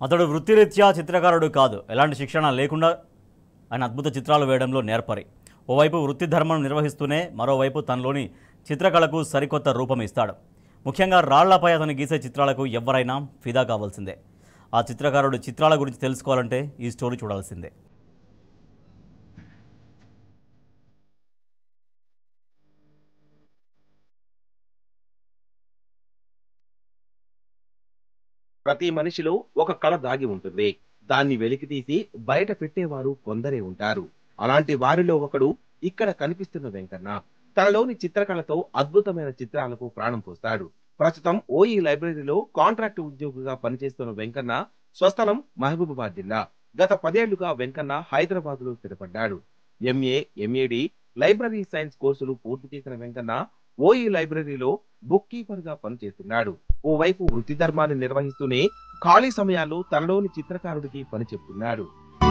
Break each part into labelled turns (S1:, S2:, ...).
S1: అతడు వృత్తిరీత్యా చిత్రకారుడు కాదు ఎలాంటి శిక్షణ లేకుండా ఆయన అద్భుత చిత్రాలు వేయడంలో నేర్పరి ఓవైపు వృత్తి ధర్మం నిర్వహిస్తూనే మరోవైపు తనలోని చిత్రకళకు సరికొత్త రూపం ఇస్తాడు ముఖ్యంగా రాళ్లపై అతను గీసే చిత్రాలకు ఎవరైనా ఫిదా కావాల్సిందే ఆ చిత్రకారుడు చిత్రాల గురించి తెలుసుకోవాలంటే ఈ స్టోరీ చూడాల్సిందే
S2: ప్రతి మనిషిలో ఒక కళ దాగి ఉంటుంది దాన్ని వెలికి తీసి బయట పెట్టేవారు కొందరే ఉంటారు అలాంటి వారిలో ఒకడు ఇక్కడ కనిపిస్తున్న వెంకన్న తనలోని చిత్రకళతో అద్భుతమైన చిత్రాలకు ప్రాణం పోస్తాడు ప్రస్తుతం ఓఈ లైబ్రరీలో కాంట్రాక్ట్ ఉద్యోగిగా పనిచేస్తున్న వెంకన్న స్వస్థలం మహబూబాబాద్ జిల్లా గత పదేళ్లుగా వెంకన్న హైదరాబాద్ లో స్థిరపడ్డాడు ఎంఏ ఎంఏడి లైబ్రరీ సైన్స్ కోర్సులు పూర్తి చేసిన వెంకన్న ఓఈ లైబ్రరీలో బుక్ కీపర్ గా పనిచేస్తున్నాడు ఓవైపు వృత్తి ధర్మాన్ని నిర్వహిస్తూనే ఖాళీ సమయాల్లో తనలోని చిత్రకారుడికి పని చెప్తున్నాడు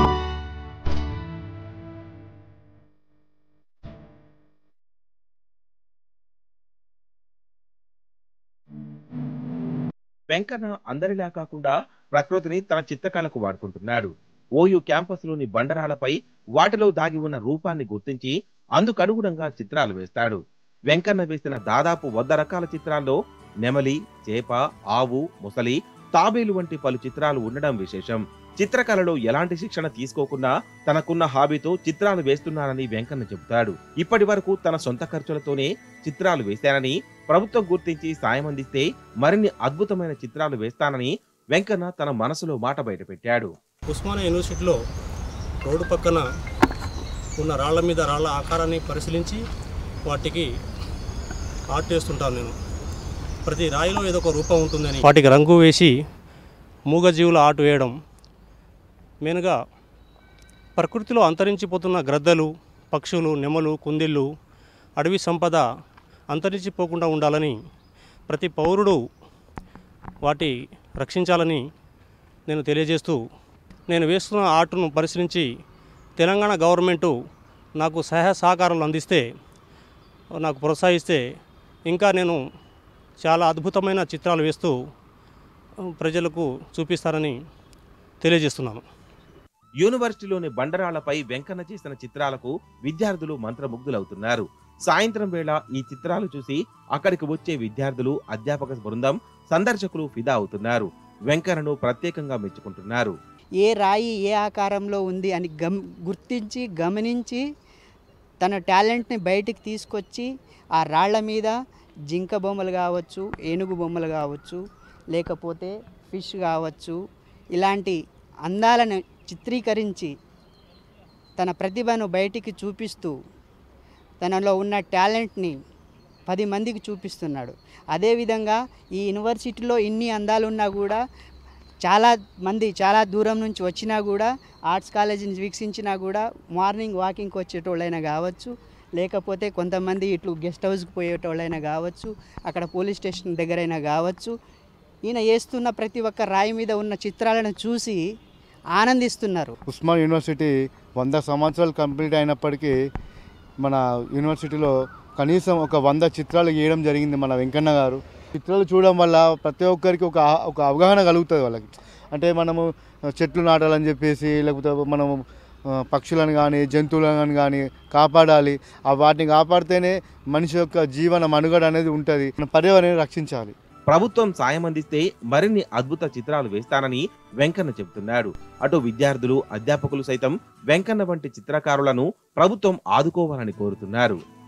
S2: వెంకన్న అందరిలా కాకుండా ప్రకృతిని తన చిత్రకళకు వాడుకుంటున్నాడు ఓయు క్యాంపస్ లోని బండరాలపై వాటిలో దాగి ఉన్న రూపాన్ని గుర్తించి అందుకనుగుణంగా చిత్రాలు వేస్తాడు వెంకన్న వేసిన దాదాపు వంద రకాల చిత్రాల్లో నెమలి చేప ఆవు ముసలి తాబేలు వంటి పలు చిత్రాలు ఉండడం విశేషం చిత్రకళలో ఎలాంటి శిక్షణ తీసుకోకుండా తనకున్న హాబీతో చిత్రాలు వేస్తున్నానని వెంకన్న చెబుతాడు ఇప్పటి వరకు తన సొంత ఖర్చులతోనే చిత్రాలు వేశానని ప్రభుత్వం గుర్తించి సాయం అందిస్తే మరిన్ని అద్భుతమైన చిత్రాలు వేస్తానని వెంకన్న తన మనసులో మాట బయటపెట్టాడు
S3: ఉస్మానియా యూనివర్సిటీలో రోడ్డు పక్కన ఉన్న రాళ్ల మీద రాళ్ల ఆకారాన్ని పరిశీలించి వాటికి ఆర్ట్ చేస్తుంటాను నేను ప్రతి రాయిలో ఏదో ఒక రూపం ఉంటుందని వాటికి రంగు వేసి మూగజీవుల ఆర్ట్ వేయడం మెయిన్గా ప్రకృతిలో అంతరించిపోతున్న గ్రద్దలు పక్షులు నెమలు కుందిళ్ళు అడవి సంపద అంతరించిపోకుండా ఉండాలని ప్రతి పౌరుడు వాటి రక్షించాలని నేను తెలియజేస్తూ నేను వేస్తున్న ఆర్ట్ను పరిశీలించి తెలంగాణ గవర్నమెంటు నాకు సహాయ సహకారాలు అందిస్తే నాకు ప్రోత్సహిస్తే ఇంకా నేను చాలా అద్భుతమైన చిత్రాలు వేస్తూ ప్రజలకు చూపిస్తారని తెలియజేస్తున్నాను
S2: యూనివర్సిటీలోని బండరాళ్లపై వెంకన్న చేసిన చిత్రాలకు విద్యార్థులు మంత్రముగ్ధులవుతున్నారు సాయంత్రం వేళ ఈ చిత్రాలు చూసి అక్కడికి వచ్చే విద్యార్థులు అధ్యాపక బృందం సందర్శకులు ఫిదా అవుతున్నారు వెంకన్నను ప్రత్యేకంగా మెచ్చుకుంటున్నారు
S4: ఏ రాయి ఏ ఆకారంలో ఉంది అని గమ్ గుర్తించి గమనించి తన టాలెంట్ని బయటికి తీసుకొచ్చి ఆ రాళ్ల మీద జింక బొమ్మలు కావచ్చు ఏనుగు బొమ్మలు కావచ్చు లేకపోతే ఫిష్ కావచ్చు ఇలాంటి అందాలను చిత్రీకరించి తన ప్రతిభను బయటికి చూపిస్తూ తనలో ఉన్న టాలెంట్ని పది మందికి చూపిస్తున్నాడు అదేవిధంగా ఈ యూనివర్సిటీలో ఇన్ని అందాలున్నా కూడా చాలా మంది చాలా దూరం నుంచి వచ్చినా కూడా ఆర్ట్స్ కాలేజీని వీక్షించినా కూడా మార్నింగ్ వాకింగ్కి వచ్చేటోళ్ళైనా కావచ్చు లేకపోతే కొంతమంది ఇట్లు గెస్ట్ హౌస్కి పోయేటోళ్ళైనా కావచ్చు అక్కడ పోలీస్ స్టేషన్ దగ్గరైనా కావచ్చు ఈయన వేస్తున్న ప్రతి ఒక్క రాయి మీద ఉన్న చిత్రాలను చూసి ఆనందిస్తున్నారు
S5: ఉస్మాన్ యూనివర్సిటీ వంద సంవత్సరాలు కంప్లీట్ అయినప్పటికీ మన యూనివర్సిటీలో కనీసం ఒక వంద చిత్రాలు గీయడం జరిగింది మన వెంకన్న గారు చిత్రాలు చూడడం వల్ల ప్రతి ఒక్కరికి ఒక ఒక అవగాహన కలుగుతుంది వాళ్ళకి అంటే మనము చెట్లు నాటాలని చెప్పేసి లేకపోతే మనము ఆ, పక్షులను కానీ జంతువులను కానీ కాపాడాలి ఆ వాటిని కాపాడితేనే మనిషి యొక్క జీవన మనుగడ అనేది ఉంటుంది మన పర్యావరణాన్ని రక్షించాలి
S2: ప్రభుత్వం సాయం అందిస్తే మరిన్ని అద్భుత చిత్రాలు వేస్తానని వెంకన్న చెబుతున్నాడు అటు విద్యార్థులు అధ్యాపకులు సైతం వెంకన్న వంటి చిత్రకారులను ప్రభుత్వం ఆదుకోవాలని కోరుతున్నారు